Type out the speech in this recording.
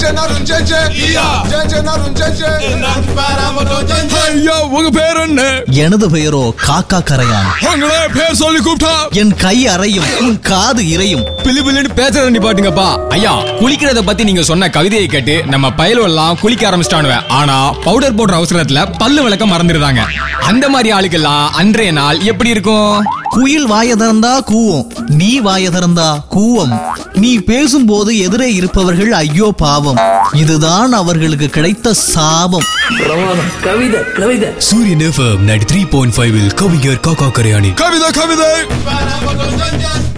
நரும் ஜெஞ்சே ஜெஞ்சே நரும் ஜெஞ்சே ஐயா உங்க பேர் என்ன எனது பெயரோ காக்கா கரையான் உங்களே பேர் சொல்லி கூப்பிட்டா என் கை அறையும் உன் காது இறையும் பிளு பிளுன்னு பேசுறத நிப்பாட்டுங்கப்பா ஐயா குளிக்கிறத பத்தி நீங்க சொன்ன கவிதையை கேட்டு நம்ம பயலுவெல்லாம் குளிக்க ஆரம்பிச்சிட்டானுவ ஆனா பவுடர் போடுற அவசரத்துல பல்லு விளக்க மறந்துடுறாங்க அந்த மாதிரி ஆளுக்கெல்லாம் அன்றைய நாள் எப்படி இருக்கும் குயில் வாய திறந்தா கூவும் நீ வாய திறந்தா கூவம் நீ பேசும்போது எதிரே இருப்பவர்கள் ஐயோ பாவம் இதுதான் அவர்களுக்கு கிடைத்த சாபம் பிரமாதம் கவிதை கவிதை Suryan FM ninety three point five கவிஞர் காக்கா கரையாணி கவிதை கவிதை